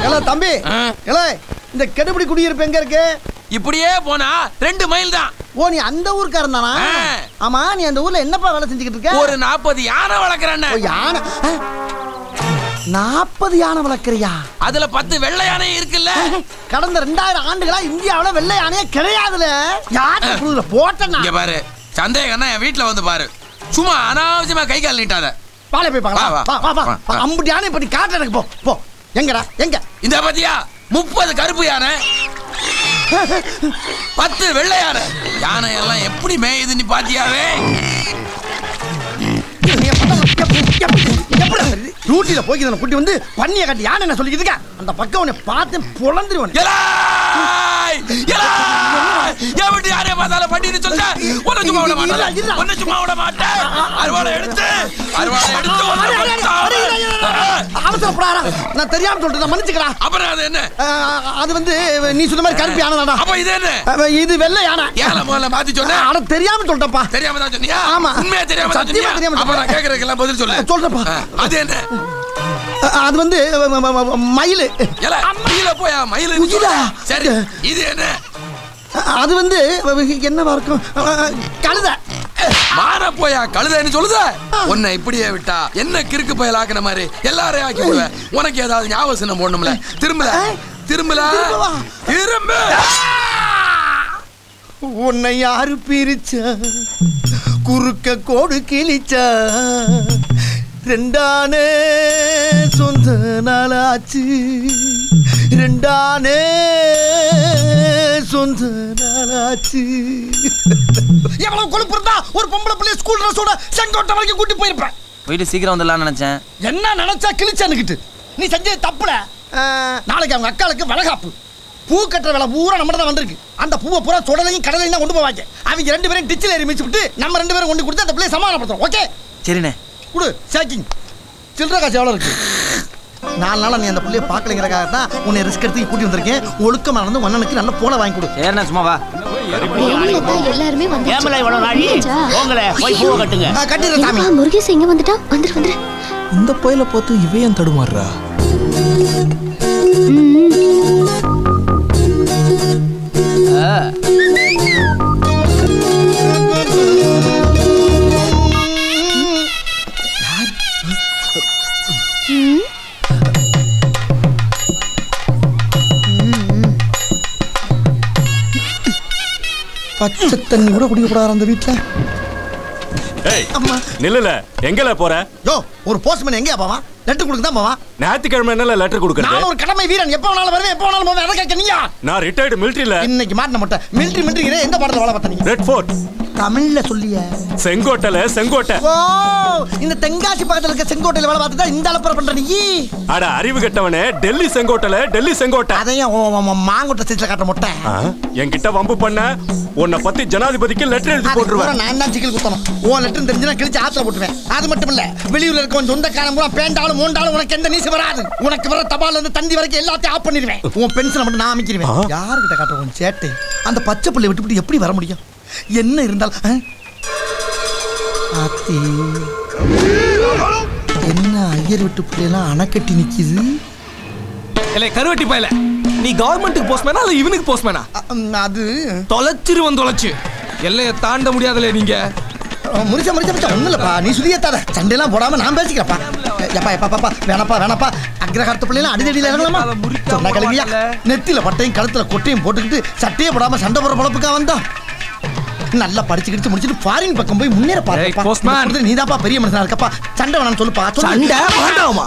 Hello தம்பி ஆ. Hello இந்த கெடுபிடி குடியிருப்பு எங்க இருக்கு இப்படியே போனா ரெண்டு மைல் தான் ஓ நீ அந்த ஊருக்காரன் தானா ஆ. ஆமா நீ அந்த ஊர்ல என்னப்பா வேலை செஞ்சுக்கிட்டு இருக்க ஒரு நாற்பது யானை வளர்க்குறேன் ஓ, யானை நாற்பது யானை வளர்க்குறியா அதுல பத்து வெள்ளை யானை இருக்குல்ல கடந்த ரெண்டாயிரம் ஆண்டுகளா இந்தியாவுல வெள்ளை யானையே கிடையாதுல யானை புழுதுல போட்டனா இங்க பாரு சந்தேகம்னா என் வீட்டுல வந்து பாரு சும்மா அனாவசியமா கை கால் நீட்டாத வாழை போய் பார்க்கலாம் வா, வா வா. வா வா வா. அம்புட்டி யானை பத்தி காட்டு எனக்கு போ போ எங்கடா எங்க இந்த பத்தியா முப்பது கருப்பு யானை பத்து வெள்ளை யானை யானை எல்லாம் எப்படி மேயுது நீ பாத்தியாவே ரூட்டில போய் இதனை குட்டி வந்து பண்ணிய கட்டி யானை என்ன சொல்லிக்கிட்டு இருக்கா அந்த பக்கம் உன்னை பார்த்து பொழந்துருவன் எலாய்! எலாய்! என் வீட்டு யாரைய பார்த்தாலும் பண்ணின்னு சொல்லிட்டா, உன்னை சும்மா விட மாட்டேன். இருடா, இருடா. உன்னை சும்மா விட மாட்டேன். அருவாளை எடுத்து, அருவாளை எடுத்து உன்னை கொத்தாரு. அவசரப்படாரா நான் தெரியாம சொல்லிட்டு மன்னிச்சுக்கடா அப்புறம் அது என்ன அஹ், அது வந்து நீ சொன்ன மாதிரி கருப்பு யானை தான்டா அப்ப இது என்ன அஹ், இது வெள்ளை யானை ஏல முதல்ல மாத்தி சொன்ன அட தெரியாம சொல்லிட்டப்பா தெரியாம தான் சொன்னியா ஆமா. உண்மையா தெரியாம தான் சத்தியமா சொன்னியா தெரியாம அப்ப நான் சொன்னேன். கேக்குறதுக்கெல்லாம் பதில் சொல்லு சொல்றேன்ப்பா. ஆ, அது என்ன அஹ், அது வந்து அஹ், ம- ம- ம- மயிலு ஏல மயில போயா மயில முகிலா. சரி இது என்ன அஹ், அது வந்து அஹ், என்னவா இருக்கும் அஹ், கழுதை மாற போயா கழுதைன்னு சொல்லுத உன்னை இப்படியே விட்டா என்ன கிறுக்கு பயல் ஆக்குன மாதிரி எல்லாரையும் ஆக்கி விடுவேன் உனக்கு ஏதாவது ஞாபகம் போடணும்ல திரும்பல திரும்பல திரும்பவா? திரும்ப உன்னை யாரு பிரிச்சா குறுக்க கோடு கிழிச்சா ரெண்டானே சொந்த நாளாச்சு ரெண்டானே சொந்த நாளாச்சு எவ்வளவு கொழுப்பு இருந்தா ஒரு பொம்பளை பிள்ளை ஸ்கூல் ட்ரெஸ்ஸோட செங்கோட்டை வரைக்கும் கூட்டி போயிருப்பேன் போயிட்டு சீக்கிரம் வந்துடலாம்னு நினைச்சேன் என்ன நினைச்சா கிழிச்சானுக்கிட்டு நீ செஞ்சது தப்புல நாளைக்கு அவங்க அக்காளுக்கு வளகாப்பு பூ கட்டுற வேலை பூரா நம்ம தான் வந்திருக்கு அந்த பூவை பூரா சுடலையும் கடலையும் தான் கொண்டு போவாங்க அவங்க ரெண்டு பேரும் டிச்சில் ஏறி மிச்சு விட்டு நம்ம ரெண்டு பேரும் கொண்டு கொடுத்து அந்த பிள்ளைய சமாதானப்படுத்துறோம் ஓகே சரிண்ணே கொடு சேக்கிங் சில்லற காசு எவ்வளோ இருக்கு நாலு நாளா நீ அந்த பிள்ளைய பார்க்கலைங்கிறக்காக தான் உன்னை ரிஸ்க் எடுத்து கூட்டி வந்திருக்கேன் ஒழுக்கமா இருந்து மன்னனுக்கு நல்ல போல வாங்கி கொடு சரிண்ணே சும்மா வா எல்லாருமே ஏமல இவ்வளவு நாழி போங்களே போய் பூவை கட்டுங்க ஆ, கட்டிடுறேன் சாமி என்னப்பா முருகேஷ் எங்க வந்துட்டா வந்துரு வந்துரு இந்த புயல பார்த்து இவன் ஏன் தடுமாறுறா பச்சை தண்ணி கூட குடிக்க கூடாது அந்த வீட்டில் ஏய் அம்மா நில்லுல எங்கல போற யோ ஒரு போஸ்ட்மேன் எங்கேயா போவான் லெட்டர் கொடுக்க தான் போவான் ஞாயிற்றுக்கிழமை என்னல லெட்டர் கொடுக்கறது நான் ஒரு கடமை வீரன் எப்போ வேணாலும் வருவேன் எப்போ வேணாலும் போவேன் அதை கேட்க நீயா நான் ரிட்டையர்டு மிலிட்டரியில இன்னைக்கு மாட்டின மட்டும் மிலிட்ரி மிலிட்ரி எந்த பாடத்துல வேலை பார்த்த நீங்க ரெட் ஃபோர்ட் தமிழ்ல சொல்லிய செங்கோட்டையில செங்கோட்டை ஓ இந்த தென்காசி பக்கத்துல இருக்க செங்கோட்டையில வேலை பார்த்துட்டா இந்த அளப்புற பண்ற நீ அட அறிவு கெட்டவனே டெல்லி செங்கோட்டையில டெல்லி செங்கோட்டை அதையும் உன் உன் உன் மாங்குட்ட சீட்ல காட்ட முட்டை ஆ, என்கிட்ட வம்பு பண்ண உன்னை பத்தி ஜனாதிபதிக்கு லெட்டர் எழுதி அது பூரா போட்டுருவேன் நான் தான் சிக்கல் குத்தணும் உன் லெட்டர் தெரிஞ்சு நான் கிழிச்சு ஆத்துல போட்டுவேன் அது மட்டும் இல்ல வெளியூர்ல இருக்க உன் சொந்தக்காரன் பூரா பேண்டாலும் மூண்டாலும் உனக்கு எந்த நீசம் வராது உனக்கு வர தபால் இருந்து தந்தி வரைக்கும் எல்லாத்தையும் ஆஃப் பண்ணிடுவேன் உன் பென்ஷனை மட்டும் நான் அமைக்கிடுவேன் யாருக்கிட்ட காட்டுற உன் சேட்டை அந்த பச்சை பிள்ளை விட்டுவிட்டு எப்படி வர முடியும் என்ன இருந்தாலும் ஆ? ஆத்தி என்ன ஐயர் விட்டு பிள்ளையெல்லாம் அணைக்கட்டி நிக்குது இல்லை கருவட்டி பயல நீ கவர்மெண்ட்டுக்கு போஸ்ட்மேனா இல்ல இவனுக்கு போஸ்ட்மேனா அ, ம், அது தொலைச்சிருவன் தொலைச்சு எல்லையை தாண்ட முடியாதுல நீங்க முடிச்சா முடிச்சா முடிச்சா ஒன்றும் இல்லைப்பா நீ சுதியத்தாத சண்டையெல்லாம் போடாம நான் பேசிக்கிறப்பா எப்பா எப்பா பாப்பா வேணப்பா வேணப்பா அக்ரஹாரத்து பிள்ளைலாம் அடிதடியில் இறங்கலாமா சொன்னா கிளம்பியா நெத்தியில பட்டையும் கழுத்துல கொட்டையும் போட்டுக்கிட்டு சட்டையே போடாம சண்டை போற பொழப்புக்கா வந்தா நல்லா படிச்சு கிடிச்சு முடிச்சுட்டு ஃபாரின் பக்கம் போய் முன்னேற ஏய், postman. பாரு நீ தான்ப்பா பெரிய மனுஷனா இருக்கப்பா சண்டை வேணாம்னு சொல்லுப்பா சொல்லு. சண்டை வேண்டாமா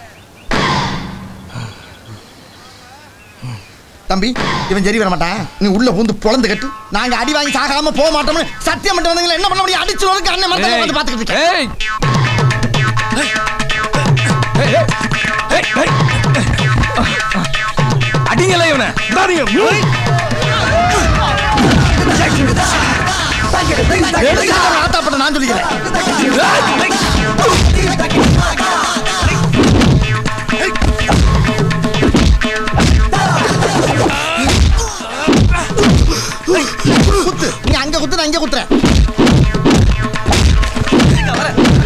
தம்பி இவன் சரி வர மாட்டான் நீ உள்ள பூந்து பொழந்து கட்டு நாங்க அடி வாங்கி சாகாம போக மாட்டோம்னு சத்தியம் மட்டும் வந்தீங்களா என்ன பண்ண முடியும் அடிச்சு வரைக்கும் அண்ணன் மரத்தை வந்து பாத்துக்கிட்டு இருக்கேன் ஏய் ஏய், ஏய், ஏய், ஏய். அடிங்கல இவனை இதாதீங்க. ஆத்தாப்பட்ட நான் சொல்லிக்கிறேன் குத்து நீ அங்க குத்து நான் இங்க குத்துறேன்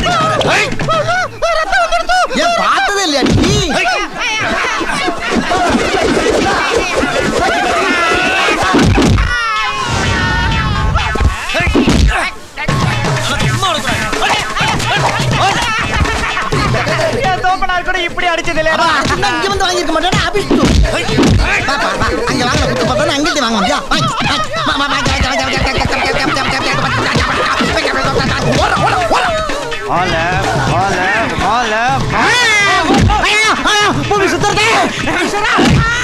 ஏன் பார்த்ததே இல்லையா நீ கூட இப்படி அடிச்சது இல்லையா நான் இங்க வந்து வாங்கியிருக்க மாட்டேன் ஆபீஸ் டூர் வா, வா, வா. அங்க வாங்க குத்து பார்த்தா அங்கிட்டு வாங்க முடியா வாங்க, வாங்க. வா, வா, வாங்க, வாங்க, வாங்க, வாங்க, வாங்க, வாங்க, வாங்க, வாங்க, வாங்க. ஓட, ஓட, ஓட. மால மால மால ஐயா, ஐயா, பூமி சுத்தறது